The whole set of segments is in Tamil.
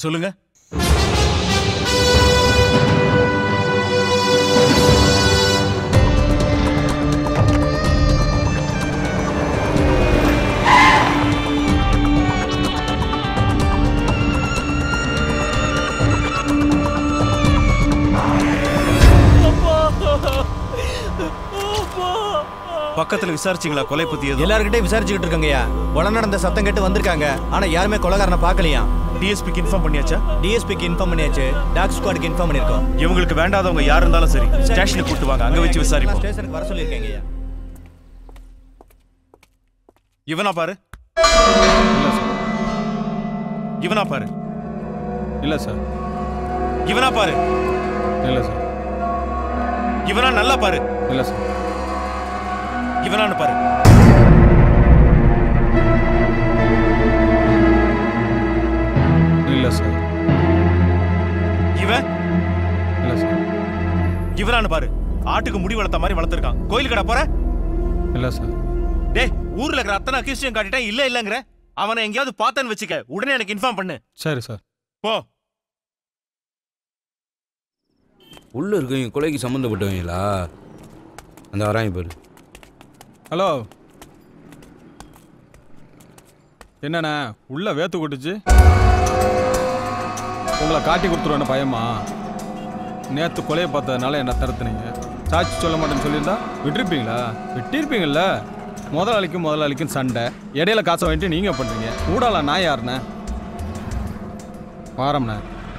சொல்லுங்க பக்கத்துல விசாரிச்சீங்களா கொலை பத்தி எதுவும் எல்லார்கிட்டயும் விசாரிச்சுக்கிட்டு இருக்கங்கய்யா கொலை நடந்த சத்தம் கேட்டு வந்திருக்காங்க ஆனா யாருமே கொலைகாரனை பார்க்கலையா டிஎஸ்பிக்கு இன்ஃபார்ம் பண்ணியாச்சா டிஎஸ்பிக்கு இன்ஃபார்ம் பண்ணியாச்சு டாக் ஸ்குவாடுக்கு இன்ஃபார்ம் பண்ணிருக்கோம் இவங்களுக்கு வேண்டாதவங்க யார் இருந்தாலும் சரி ஸ்டேஷனுக்கு கூட்டு வாங்க அங்க வச்சு விசாரிப்போம் ஸ்டேஷனுக்கு வர சொல்லியிருக்கேங்கய்யா இவனா பாரு இவனா பாரு இல்லை சார் இவனா பாரு இல்லை சார் இவனா நல்லா பாரு இல்லை சார் இவனான்னு பாரு இல்லை சார் இவன் இல்லை சார் இவனான்னு பாரு ஆட்டுக்கு முடி வளர்த்த மாதிரி வளர்த்துருக்கான் கோயில் கடை போற இல்லை சார் டேய் ஊர்ல இருக்கிற அத்தனை அக்யூஸ்டையும் காட்டிட்டேன் இல்ல இல்லங்கிற அவனை எங்கேயாவது பார்த்தேன்னு வச்சுக்க உடனே எனக்கு இன்ஃபார்ம் பண்ணு சரி சார் போ உள்ள இருக்கவங்க கொலைக்கு சம்மந்தப்பட்டவங்களா அந்த வராங்க பாரு ஹலோ என்னண்ணே உள்ள வேத்து கொட்டுச்சு உங்களை காட்டி கொடுத்துருவேன் பயமா நேற்று கொலையை பார்த்ததுனால என்ன தடுத்துனீங்க சாட்சி சொல்ல மாட்டேன்னு சொல்லியிருந்தா விட்டிருப்பீங்களா விட்டிருப்பீங்கள்ல முதலாளிக்கும் முதலாளிக்கும் சண்டை இடையில காசை வாங்கிட்டு நீங்கள் பண்ணுறீங்க ஊடால நான் யாருண்ணே வாரம்ண்ணே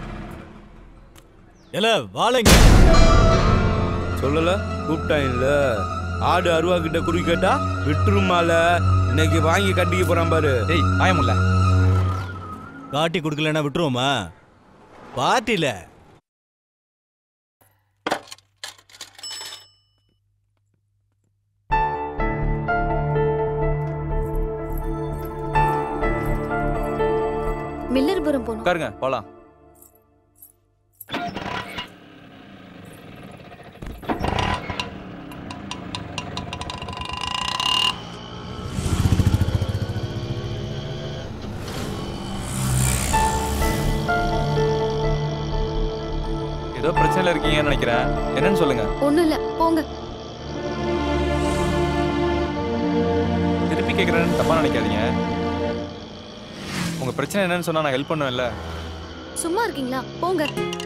இல்ல வாழைங்க சொல்லல கூப்பிட்டாங்கல்ல ஆடு அருவா கிட்ட குறி கேட்டா விட்டுருமால இன்னைக்கு வாங்கி கட்டிக்க போறான் பாரு டேய் பயமில்ல காட்டி கொடுக்கலன்னா விட்டுருவோமா பார்ட்டில மில்லர்புரம் போகணும் உட்காருங்க போலாம் ஏதோ பிரச்சனையில இருக்கீங்கன்னு நினைக்கிறேன் என்னன்னு சொல்லுங்க ஒண்ணும் இல்ல போங்க திருப்பி கேட்குறேன்னு தப்பா நினைக்காதீங்க உங்க பிரச்சனை என்னன்னு சொன்னா நான் ஹெல்ப் பண்ணுவேன்ல சும்மா இருக்கீங்களா போங்க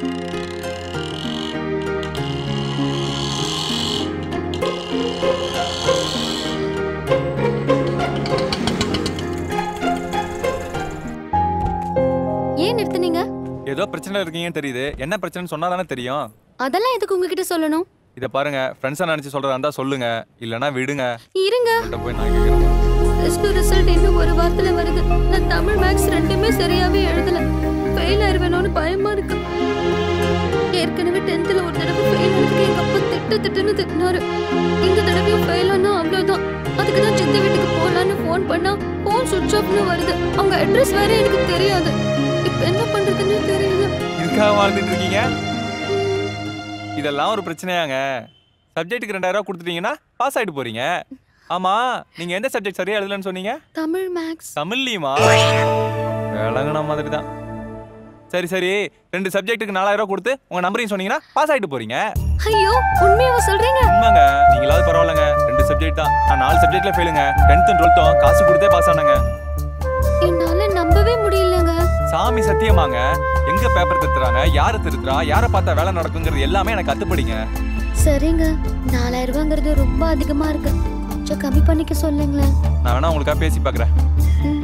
ஏன் நிறுத்துனீங்க ஏதோ பிரச்சனை இருக்கீங்கன்னு தெரியுது என்ன பிரச்சனைன்னு சொன்னா தானே தெரியும் அதெல்லாம் எதுக்கு உங்ககிட்ட சொல்லணும் இதை பாருங்க ஃப்ரெண்ட்ஸா நினைச்சு சொல்றதா இருந்தா சொல்லுங்க இல்லைன்னா விடுங்க இருங்க உங்கள்கிட்ட போய் நான் கேட்குறேன் பிளஸ் டூ ரிசல்ட் இன்னும் ஒரு வாரத்துல வருது நான் தமிழ் மேக்ஸ் ரெண்டுமே சரியாவே எழுதல ஃபெயில் ஆயிருவேணும்னு பயமா இருக்கு ஏற்கனவே டென்த்ல ஒரு தடவை ஃபெயில் ஆனதுக்கு எங்க அப்பா திட்டு திட்டுன்னு திட்டினாரு இந்த தடவையும் ஃபெயில் ஆனா அவ்வளவுதான் அதுக்கு தான் சித்தி வீட்டுக்கு போலான்னு ஃபோன் பண்ணா ஃபோன் சுவிட்ச் ஆஃப்னு வருது அவங்க அட்ரஸ் வேற எனக்கு தெரியாது இப்போ என்ன பண்றதுன்னு தெரியல இதுக்காக வாழ்ந்துட்டு இருக்கீங்க இதெல்லாம் ஒரு பிரச்சனையாங்க சப்ஜெக்ட்டுக்கு ரெண்டாயிரம் ரூபாய் கொடுத்துட்டீங்கன்னா பாஸ் ஆயிட்டு போறீங்க ஆமா நீங்க எந்த சப்ஜெக்ட் சரியா எழுதலன்னு சொன்னீங்க தமிழ் மேக்ஸ் தமிழ்லையுமா விளங்குன மாதிரி தான் சரி சரி ரெண்டு சப்ஜெக்ட்டுக்கு நாலாயிரம் ரூபாய் கொடுத்து உங்க நம்பரையும் சொன்னீங்கன்னா பாஸ் ஆயிட்டு போறீங்க ஐயோ உண்மையாவா சொல்றீங்க உண்மைங்க நீங்களாவது பரவாயில்லைங்க ரெண்டு சப்ஜெக்ட் தான் நான் நாலு சப்ஜெக்ட்ல ஃபெயிலுங்க டென்த்தும் டுவெல்த்தும் காசு கொடுத்தே பாஸ் ஆனங்க என்னால நம்பவே முடியலங்க சாமி சத்தியமாங்க எங்க பேப்பர் திருத்துறாங்க யாரை திருத்துறா யாரை பார்த்தா வேலை நடக்குங்கிறது எல்லாமே எனக்கு கத்துப்படிங்க சரிங்க நாலாயிரம் ரூபாங்கிறது ரொம்ப அதிகமா இருக்கு கொஞ்சம் கம்மி பண்ணிக்க சொல்லுங்களேன் நான் வேணா உங்களுக்காக பேசி பார்க்குறேன் ம்.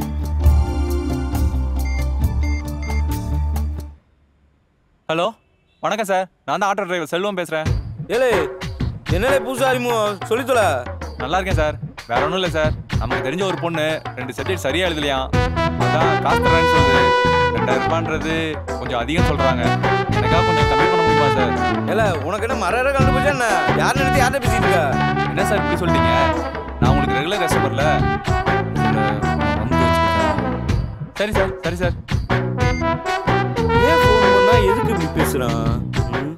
ஹலோ வணக்கம் சார் நான் தான் ஆட்டோ டிரைவர் செல்வம் பேசுறேன் ஏலே என்னலே புதுசா அறிமுகம் சொல்லித்தல நல்லா இருக்கேன் சார் வேற ஒன்றும் இல்லை சார் நமக்கு தெரிஞ்ச ஒரு பொண்ணு ரெண்டு சப்ஜெக்ட் சரியா எழுதலையாம் அதான் காசு தரேன்னு சொல்லுது ரெண்டாயிரம் ரூபான்றது கொஞ்சம் அதிகம் சொல்றாங்க எனக்காக கொஞ்சம் கம்மி பண்ண முடியுமா சார் ஏல உனக்கு என்ன மர கலந்து போச்சா என்ன யார் நினைச்சு யார்கிட்ட பேசிட்டு இருக்க என்ன சார் இப்படி சொல்லிட்டீங்க நான் உங்களுக்கு ரெகுலர் கஸ்டமர்ல வந்து வச்சுக்கிட்டேன். சரி சார் சரி சார் ஏன் ஃபோன் பண்ணா எதுக்கு இப்படி பேசுறான் ம்?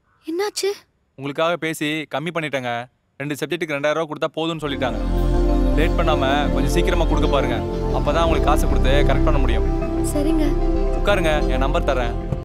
என்னாச்சு உங்களுக்காக பேசி கம்மி பண்ணிட்டேங்க ரெண்டு சப்ஜெக்ட்டுக்கு ரெண்டாயிரம் ரூபா கொடுத்தா போதும்னு சொல்லிட்டாங்க லேட் பண்ணாம கொஞ்சம் சீக்கிரமா கொடுக்க பாருங்க அப்பதான் உங்களுக்கு காசு கொடுத்து கரெக்ட் பண்ண முடியும் சரிங்க உட்காருங்க என் நம்பர் தரேன்